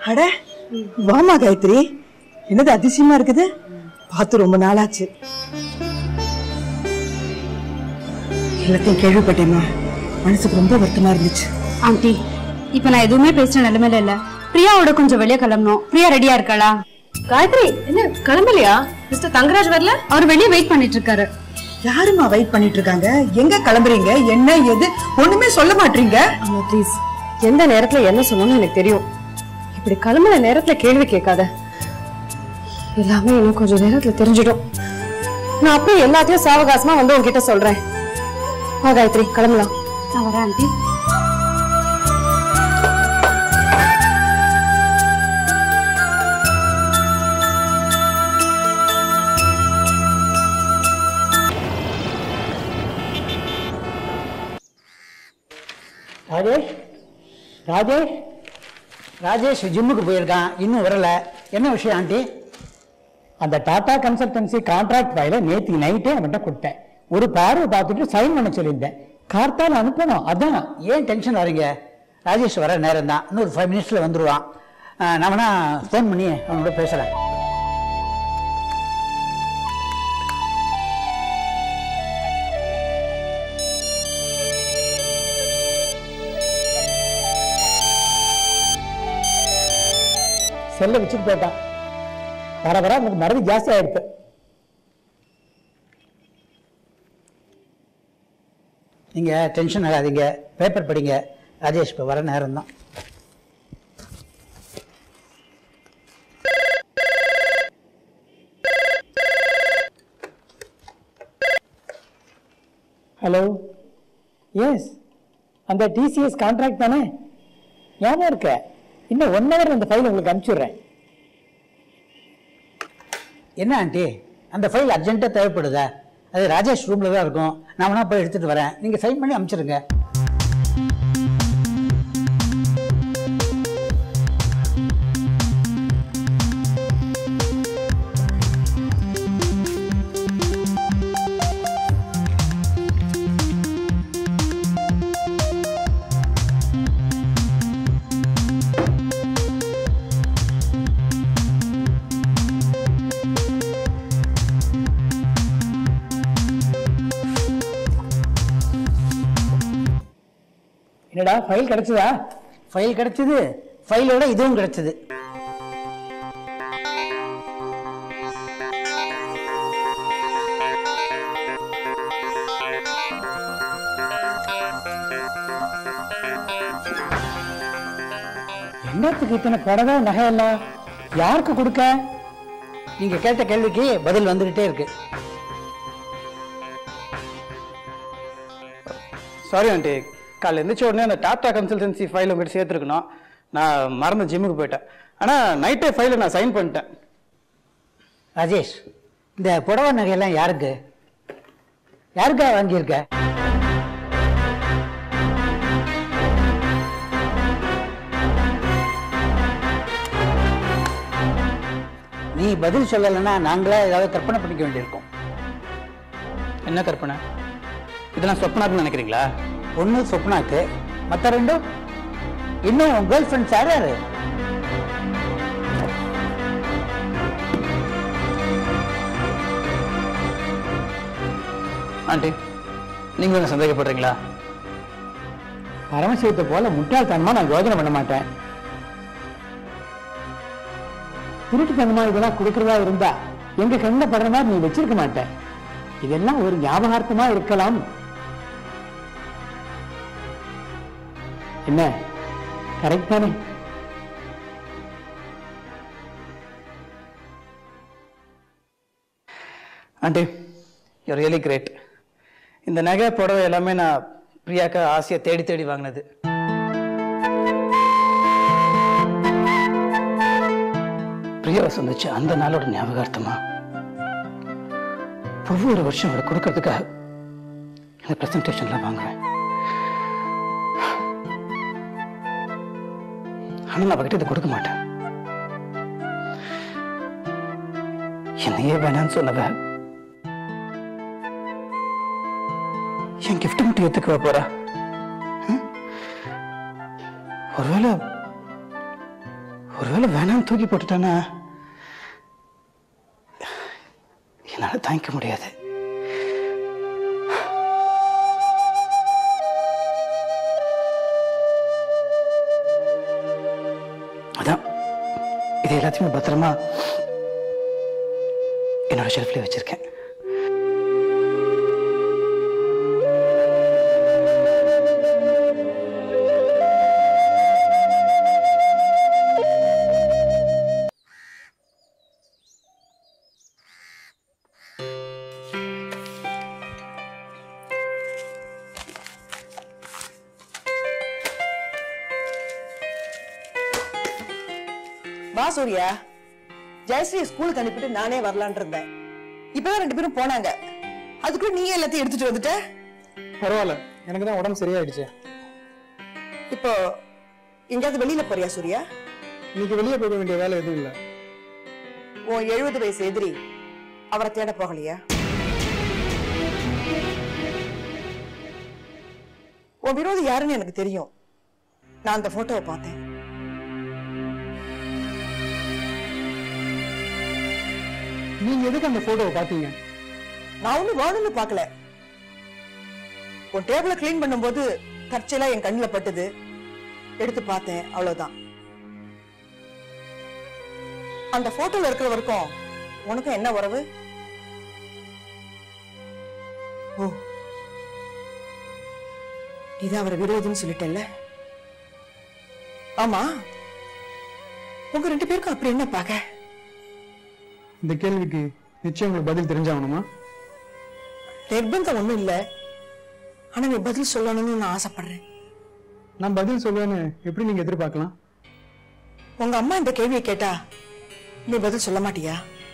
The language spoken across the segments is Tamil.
அட வாமா காயத்ரி என்னது அதிசயமா இருக்குது பார்த்து ரொம்ப நாளாச்சு எல்லாத்தையும் கேள்விப்பட்டேம்மா மனசுக்கு ரொம்ப வருத்தமா இருந்துச்சு ஆண்டி இப்ப நான் எதுவுமே பேசுற நிலைமையில இல்ல பிரியாவோட கொஞ்சம் வெளியே கிளம்பணும் பிரியா ரெடியா இருக்காளா காயத்ரி என்ன கிளம்பலையா மிஸ்டர் தங்கராஜ் வரல அவர் வெளியே வெயிட் பண்ணிட்டு இருக்காரு யாரும்மா வெயிட் பண்ணிட்டு இருக்காங்க எங்க கிளம்புறீங்க என்ன எது ஒண்ணுமே சொல்ல மாட்டீங்க ஆமா ப்ளீஸ் எந்த நேரத்துல என்ன சொல்லணும்னு எனக்கு தெரியும் இப்படி கிளம்புன நேரத்துல கேள்வி கேட்காத எல்லாமே இன்னும் கொஞ்சம் நேரத்துல தெரிஞ்சிடும் நான் அப்படியே எல்லாத்தையும் சாவகாசமா வந்து உன்கிட்ட சொல்றேன் வா காயத்ரி கிளம்பலாம் நான் வரேன் ஆண்டி ராஜேஷ் ராஜேஷ் ராஜேஷ் ஜிம்முக்கு போயிருக்கான் இன்னும் வரல என்ன விஷயம் ஆண்டி அந்த டாடா கன்சல்டன்சி கான்ட்ராக்ட் ஃபைலை நேற்று நைட்டே அவன்கிட்ட கொடுத்தேன் ஒரு பார்வை பார்த்துட்டு சைன் பண்ண சொல்லியிருந்தேன் கார்த்தால அனுப்பணும் அதான் ஏன் டென்ஷன் வரீங்க ராஜேஷ் வர நேரம் தான் இன்னொரு ஃபைவ் மினிட்ஸில் வந்துடுவான் அஹ் நான் வேணா ஃபோன் பண்ணி அவனோட பேசுகிறேன் செல்லை வச்சுட்டு போயிட்டான் வர வர அவனுக்கு மறதி ஜாஸ்தி ஆயிடுச்சு நீங்க டென்ஷன் ஆகாதீங்க பேப்பர் படிங்க ராஜேஷ் இப்போ வர நேரம் தான் ஹலோ எஸ் அந்த டிசிஎஸ் கான்ட்ராக்ட் தானே ஞாபகம் இருக்க இன்னும் ஒன் ஹவர் அந்த ஃபைல் உங்களுக்கு அனுப்பிச்சுடுறேன் என்ன ஆண்டி அந்த ஃபைல் அர்ஜென்ட்டாக தேவைப்படுதா அது ராஜேஷ் ரூமில் தான் இருக்கும் நான் வேணா போய் எடுத்துகிட்டு வரேன் நீங்கள் சைன் பண்ணி அனுப்பிச்சிடுங்க என்னடா ஃபைல் கிடைச்சதா ஃபைல் கிடைச்சது ஃபைலோட இதுவும் கிடைச்சது என்னத்துக்கு இத்தனை புடவை நகை எல்லாம் யாருக்கு கொடுக்க நீங்க கேட்ட கேள்விக்கு பதில் வந்துகிட்டே இருக்கு சாரி ஆண்டி காலைல எந்திரிச்ச உடனே அந்த டாடா கன்சல்டன்சி ஃபைல் உங்ககிட்ட சேர்த்துருக்கணும் நான் மறந்து ஜிம்முக்கு போயிட்டேன் ஆனால் நைட்டே ஃபைலை நான் சைன் பண்ணிட்டேன் ராஜேஷ் இந்த புடவை நகையெல்லாம் யாருக்கு யாருக்கா வாங்கியிருக்க நீ பதில் சொல்லலைன்னா நாங்களே ஏதாவது கற்பனை பண்ணிக்க வேண்டியிருக்கோம் என்ன கற்பனை இதெல்லாம் சொப்பனாக்குன்னு நினைக்கிறீங்களா ஒன்று சொப்னாக்கு மற்ற ரெண்டும் இன்னும் உன் கேர்ள் ஃப்ரெண்ட்ஸ் யார் யாரு ஆண்டி நீங்களும் என்ன சந்தேகப்படுறீங்களா பரமசிவத்தை போல முட்டாள்தனமா நான் யோஜனை பண்ண மாட்டேன் திருட்டுத்தனமா இதெல்லாம் கொடுக்கறதா இருந்தா எங்க கண்ணில் படுற மாதிரி நீ வச்சிருக்க மாட்ட இதெல்லாம் ஒரு ஞாபகார்த்தமா இருக்கலாம் என்ன கரெக்ட் தானே ஆண்டி யூ ரியலி கிரேட் இந்த நகை புடவை எல்லாமே நான் பிரியாக்கா ஆசையை தேடி தேடி வாங்கினது பிரியாவை சந்திச்ச அந்த நாளோட ஞாபகார்த்தமா ஒவ்வொரு வருஷம் அவளை கொடுக்கறதுக்காக இந்த ப்ரெசன்டேஷன்லாம் வாங்குவேன் ஆனா நான் அவகிட்ட இதை கொடுக்க மாட்டேன் என்னையே வேணான்னு சொன்னவ என் gift மட்டும் ஏத்துக்கவா போறா ம்? ஒருவேளை ஒருவேளை வேணாம்னு தூக்கி போட்டுட்டானா என்னால் தாங்கிக்க முடியாது அதான் இது எல்லாத்தையுமே பத்திரமா என்னோட ஷெல்ஃப்ல வச்சிருக்கேன் வா சூர்யா ஜெயஸ்ரீ ஸ்கூலுக்கு அனுப்பிட்டு நானே வரலான் இருந்தேன் இப்பதான் ரெண்டு பேரும் போனாங்க அதுக்குள்ள நீயே எல்லாத்தையும் எடுத்துட்டு வந்துட்ட பரவாயில்ல எனக்கு தான் உடம்பு சரியாயிடுச்சு இப்போ எங்கேயாவது வெளியில போறியா சூர்யா இன்னைக்கு வெளியே போக வேண்டிய வேலை எதுவும் இல்லை உன் எழுபது வயசு எதிரி அவரை தேட போகலையா உன் விரோதி யாருன்னு எனக்கு தெரியும் நான் அந்த போட்டோவை பார்த்தேன் நீங்க எதுக்கு அந்த போட்டோவை பார்த்தீங்க நான் ஒண்ணு வேணும்னு பார்க்கல உன் டேபிள க்ளீன் பண்ணும்போது தற்செயலா என் கண்ணுல பட்டது எடுத்து பார்த்தேன் அவ்வளவுதான் அந்த போட்டோல இருக்கிற வரைக்கும் உனக்கும் என்ன உறவு ஓ நீதான் அவரை விரோதின்னு சொல்லிட்டல்ல ஆமா உங்க ரெண்டு பேருக்கும் அப்படி என்ன பார்க்க இந்த கேள்விக்கு நிச்சயம் உங்களுக்கு பதில் தெரிஞ்சாகணுமா நிர்பந்தம் ஒண்ணும் இல்ல ஆனா நீ பதில் சொல்லணும்னு நான் ஆசைப்படுறேன் நான் பதில் சொல்லுவேன்னு எப்படி நீங்க எதிர்பார்க்கலாம் உங்க அம்மா இந்த கேள்வியை கேட்டா நீ பதில் சொல்ல மாட்டியா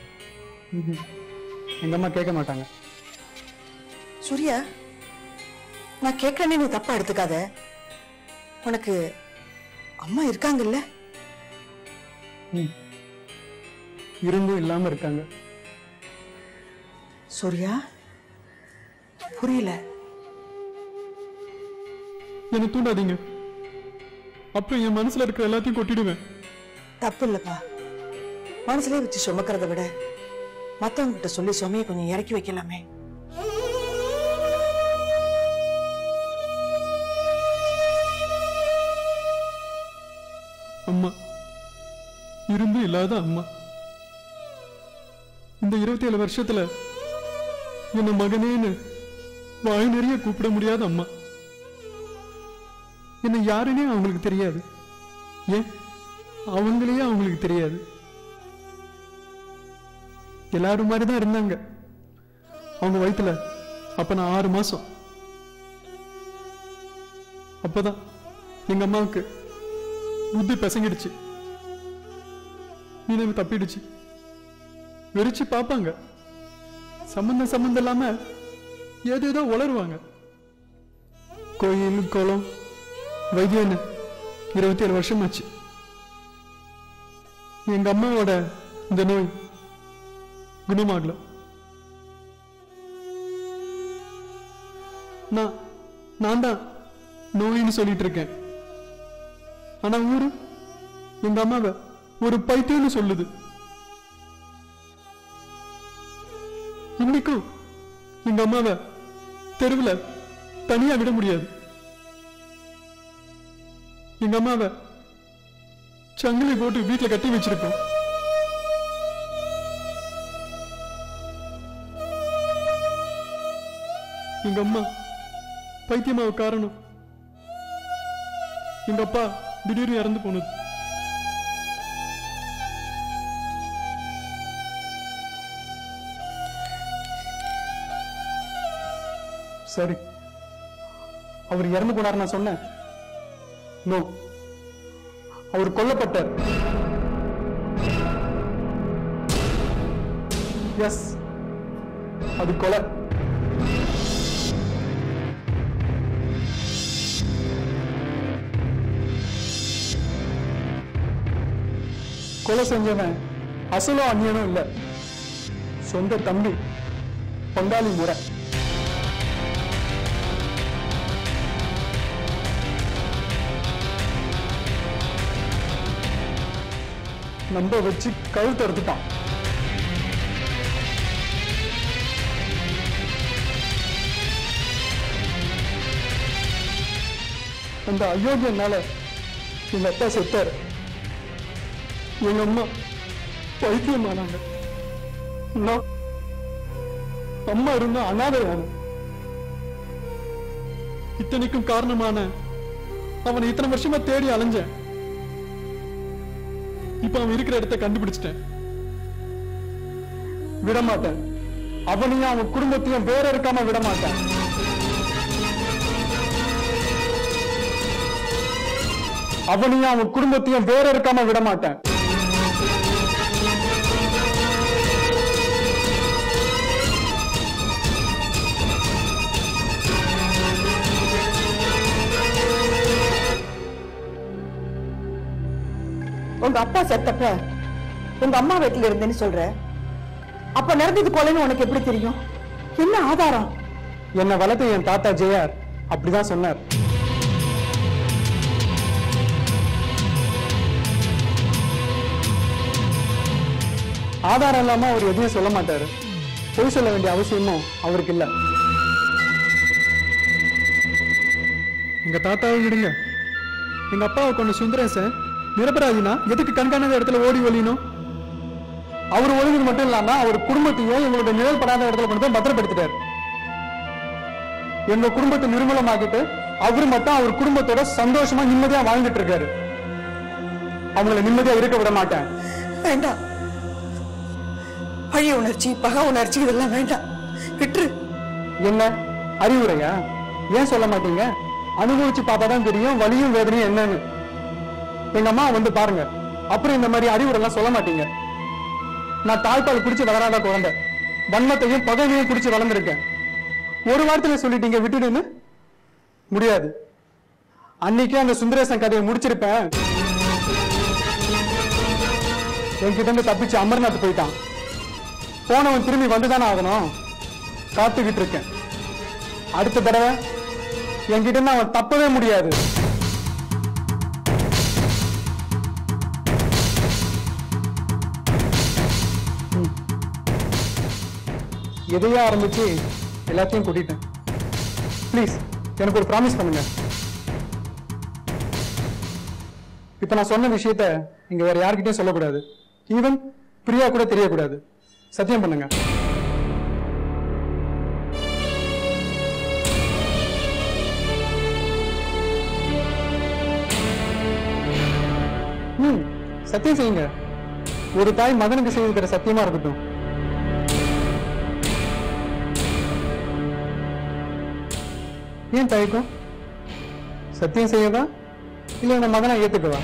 எங்க அம்மா கேட்க மாட்டாங்க சூர்யா நான் கேட்கறேன்னு நீ தப்பா எடுத்துக்காத உனக்கு அம்மா இருக்காங்கல்ல இருந்தும் இல்லாம இருக்காங்க சூர்யா புரியல என்னை தூண்டாதீங்க அப்புறம் என் மனசுல இருக்கிற எல்லாத்தையும் கொட்டிடுவேன் தப்பு இல்லப்பா மனசுலயே வச்சு சுமக்கிறத விட மத்தவங்க கிட்ட சொல்லி சுமையை கொஞ்சம் இறக்கி வைக்கலாமே அம்மா இருந்தும் இல்லாத அம்மா இந்த இருபத்தி ஏழு வருஷத்துல என்ன மகனேன்னு வாய் நிறைய கூப்பிட முடியாத அம்மா என்ன யாருன்னே அவங்களுக்கு தெரியாது ஏன் அவங்களையே அவங்களுக்கு தெரியாது எல்லாரும் மாதிரி தான் இருந்தாங்க அவங்க வயித்துல அப்ப நான் ஆறு மாசம் அப்பதான் எங்க அம்மாவுக்கு புத்தி பிசங்கிடுச்சு நினைவு தப்பிடுச்சு வெறிச்சு பார்ப்பாங்க சம்பந்தம் சம்பந்தம் இல்லாம ஏதேதோ உளருவாங்க கோயில் குளம் வைத்தியன்னு இருபத்தி ஏழு வருஷம் ஆச்சு எங்க அம்மாவோட இந்த நோய் குணமாகல நான் நான் தான் நோயின்னு சொல்லிட்டு இருக்கேன் ஆனா ஊரு எங்க அம்மாவை ஒரு பைத்தியம்னு சொல்லுது இன்னைக்கும் எங்க அம்மாவை தெருவுல தனியா விட முடியாது எங்க அம்மாவை சங்கிலி போட்டு வீட்டுல கட்டி வச்சிருக்கோம் எங்க அம்மா பைத்தியமாவ காரணம் எங்க அப்பா திடீர்னு இறந்து போனது சரி அவர் இறந்து போனார் நான் சொன்னேன் நோ அவர் கொல்லப்பட்டார் எஸ் அது கொலை கொலை செஞ்சவன் அசலோ அந்நியனும் இல்ல சொந்த தம்பி பங்காளி முறை நம்ப வச்சு கழுத்து எடுத்துட்டான் அந்த அயோக்கியனால எங்க அப்பா செத்தாரு எங்க அம்மா பைத்தியமானாங்க நான் அம்மா இருந்த அனாதையான இத்தனைக்கும் காரணமான அவனை இத்தனை வருஷமா தேடி அலைஞ்சேன் இப்ப அவன் இருக்கிற இடத்த கண்டுபிடிச்சிட்டேன் விட மாட்டேன் அவனையும் அவன் குடும்பத்தையும் வேற இருக்காம விட மாட்டேன் அவனையும் அவன் குடும்பத்தையும் வேற இருக்காம விட மாட்டேன் உங்க அப்பா செத்தப்ப உங்க அம்மா வீட்டுல இருந்தேன்னு சொல்ற அப்ப நடந்தது கொலைன்னு உனக்கு எப்படி தெரியும் என்ன ஆதாரம் என்னை வளர்த்த என் தாத்தா ஜெயார் அப்படிதான் சொன்னார் ஆதாரம் இல்லாம அவர் எதுவும் சொல்ல மாட்டாரு பொய் சொல்ல வேண்டிய அவசியமும் அவருக்கு இல்ல எங்க தாத்தாவை விடுங்க எங்க அப்பாவை கொண்ட சுந்தரேசன் நிரபராதினா எதுக்கு கண்காணாத இடத்துல ஓடி ஒளியணும் அவர் ஒழுங்கு மட்டும் இல்லாம அவர் குடும்பத்தையும் எங்களோட நிழல் படாத இடத்துல கொண்டு போய் பத்திரப்படுத்திட்டார் எங்க குடும்பத்தை நிர்மூலமாக்கிட்டு அவரு மட்டும் அவர் குடும்பத்தோட சந்தோஷமா நிம்மதியா வாழ்ந்துட்டு இருக்காரு அவங்கள நிம்மதியா இருக்க விட மாட்டேன் வேண்டாம் பழி உணர்ச்சி பகை உணர்ச்சி இதெல்லாம் வேண்டாம் விட்டுரு என்ன அறிவுரையா ஏன் சொல்ல மாட்டீங்க அனுபவிச்சு பார்த்தா தான் தெரியும் வலியும் வேதனையும் என்னன்னு எங்க அம்மா வந்து பாருங்க அப்புறம் இந்த மாதிரி அறிவுரை எல்லாம் சொல்ல மாட்டீங்க நான் தாய்ப்பால் குடிச்சு வளராத குழந்தை வன்மத்தையும் பகைமையும் குடிச்சு வளர்ந்துருக்கேன் ஒரு வாரத்துல சொல்லிட்டீங்க விட்டுடுன்னு முடியாது அன்னைக்கே அந்த சுந்தரேசன் கதையை முடிச்சிருப்பேன் என்கிட்ட இருந்து தப்பிச்சு அமர்நாத் போயிட்டான் போனவன் திரும்பி வந்துதானே ஆகணும் காத்துக்கிட்டு இருக்கேன் அடுத்த தடவை என்கிட்ட இருந்து அவன் தப்பவே முடியாது ம். எதையோ ஆரம்பிச்சு எல்லாத்தையும் கூட்டிட்டேன் ப்ளீஸ் எனக்கு ஒரு ப்ராமிஸ் பண்ணுங்க இப்ப நான் சொன்ன விஷயத்த இங்க வேற யார்கிட்டயும் சொல்லக்கூடாது ஈவன் பிரியா கூட தெரியக்கூடாது சத்தியம் பண்ணுங்க ம் சத்தியம் செய்யுங்க ஒரு தாய் மகனுக்கு செய்திருக்கிற சத்தியமா இருக்கட்டும் ஏன் தயக்கம் சத்தியம் செய்யவா இல்ல இந்த மகனை ஏத்துக்கவா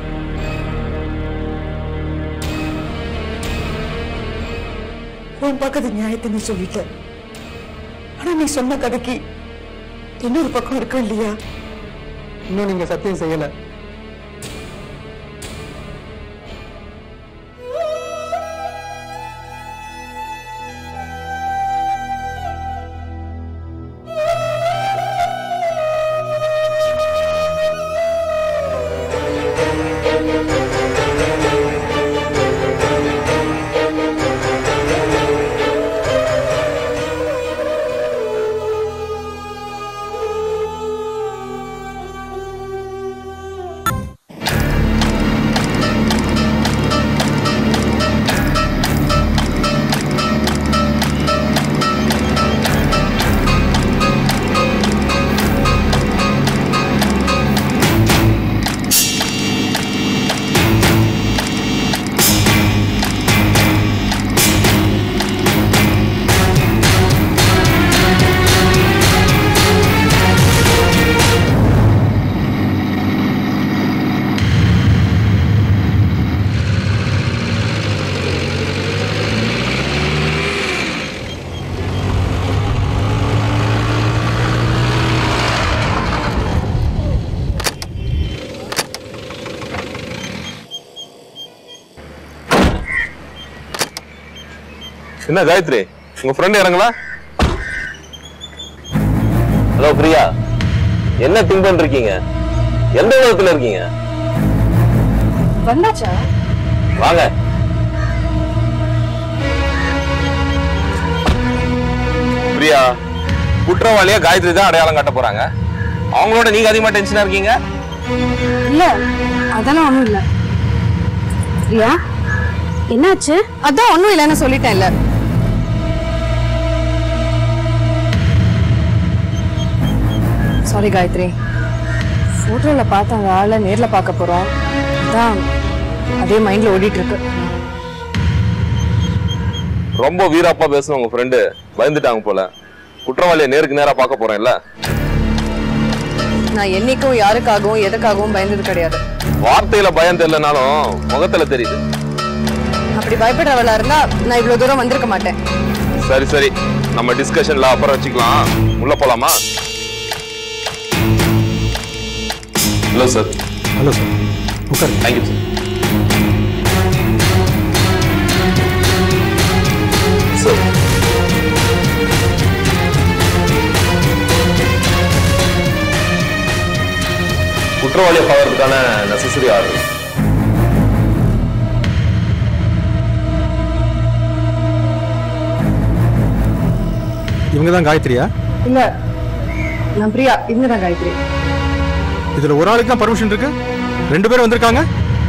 உன் பக்கத்து நியாயத்தை நீ சொல்லிட்ட ஆனா நீ சொன்ன கதைக்கு இன்னொரு பக்கம் இருக்கும் இல்லையா இன்னும் நீங்க சத்தியம் செய்யல என்ன காயத்ரி உங்க ஃப்ரெண்ட் இறங்கல ஹலோ பிரியா என்ன திங்க் பண்றீங்க எந்த உலகத்துல இருக்கீங்க வந்தாச்சா வாங்க பிரியா குற்றவாளியா காயத்ரி தான் அடையாளம் காட்ட போறாங்க அவங்களோட நீங்க அதிகமா டென்ஷனா இருக்கீங்க இல்ல அதெல்லாம் ஒண்ணும் இல்ல பிரியா என்னாச்சு அதான் ஒண்ணும் இல்லைன்னு சொல்லிட்டேன்ல சாரி காயத்ரி போட்டோல பார்த்த அந்த ஆளை நேர்ல பார்க்க போறோம் அதான் அதே மைண்ட்ல ஓடிட்டு இருக்கு ரொம்ப வீராப்பா பேசுன உங்க ஃப்ரெண்டு பயந்துட்டாங்க போல குற்றவாளியை நேருக்கு நேரா பார்க்க போறேன்ல நான் என்னைக்கும் யாருக்காகவும் எதுக்காகவும் பயந்தது கிடையாது வார்த்தையில பயம் தெரியலனாலும் முகத்துல தெரியுது அப்படி பயப்படுறவளா இருந்தா நான் இவ்வளவு தூரம் வந்திருக்க மாட்டேன் சரி சரி நம்ம டிஸ்கஷன்ல அப்புறம் வச்சுக்கலாம் உள்ள போலாமா ஹலோ சார் ஹலோ சார் உட்காருங்க தேங்க்யூ சார் சார் குற்றவாளியை பார்க்கறதுக்கான நெசசரி ஆர்டர் இவங்க தான் காயத்ரியா இல்ல நான் பிரியா இவங்கதான் காயத்ரி இதுல ஒரு ஆளுக்கு தான் பர்மிஷன் இருக்கு ரெண்டு பேரும் வந்திருக்காங்க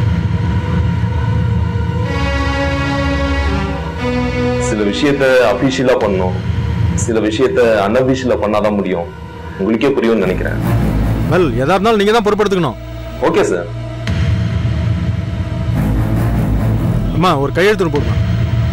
சில விஷயத்த அபிஷியலா பண்ணணும் சில விஷயத்த அன்அபிஷியலா பண்ணாதான் முடியும் உங்களுக்கே புரியும்னு நினைக்கிறேன் வெல் எதா இருந்தாலும் நீங்க தான் பொறுப்படுத்துக்கணும் ஓகே சார் அம்மா ஒரு கையெழுத்து ஒன்று போடுமா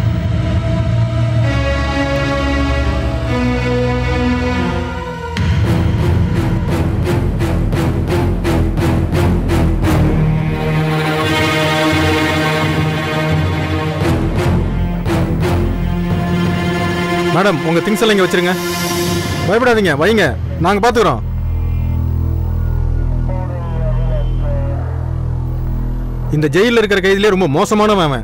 மேடம் உங்க திங்ஸ் எல்லாம் இங்க வச்சிருங்க பயப்படாதீங்க வைங்க நாங்க பாத்துக்கிறோம் இந்த ஜெயில இருக்கிற கைதிலே ரொம்ப மோசமானவன் அவன்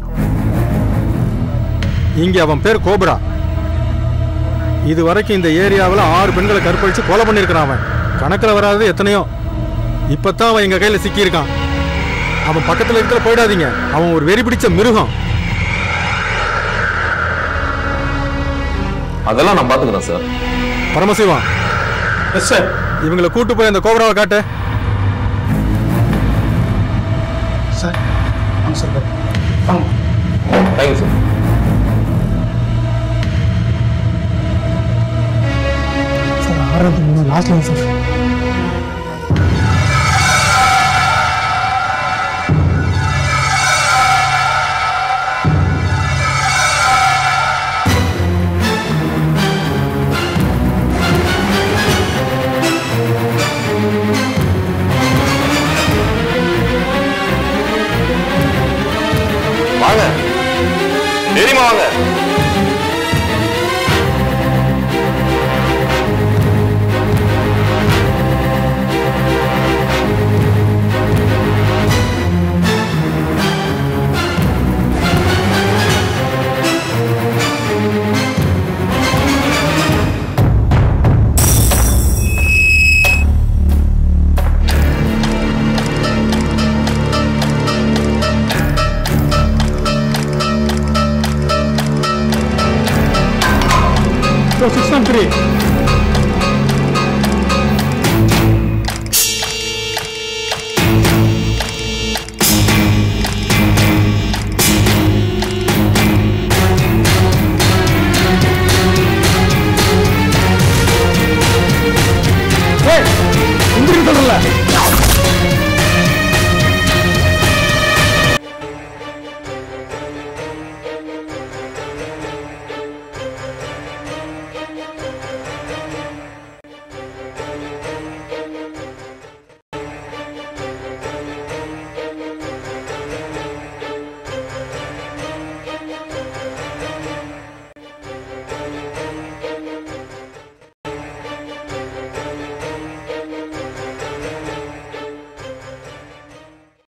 இங்க அவன் பேர் கோப்ரா இது வரைக்கும் இந்த ஏரியாவில் ஆறு பெண்களை கற்பழிச்சு கொலை பண்ணியிருக்கிறான் அவன் கணக்கில் வராதது எத்தனையோ இப்பதான் அவன் எங்க கையில சிக்கியிருக்கான் அவன் பக்கத்துல இருக்கிற போயிடாதீங்க அவன் ஒரு வெறி பிடிச்ச மிருகம் அதெல்லாம் நான் பாத்துக்கிறேன் சார் பரமசிவம் எஸ் சார் இவங்களை கூட்டு போய் அந்த கோபராவை காட்டு சார் வாங்க சார் வாங்க தேங்க்யூ சார் சார் ஆறாவது மூணு லாஸ்ட் லைன் சார் வாங்க தெரியுமா வாங்க சிக்ஸ் ஒன் த்ரீ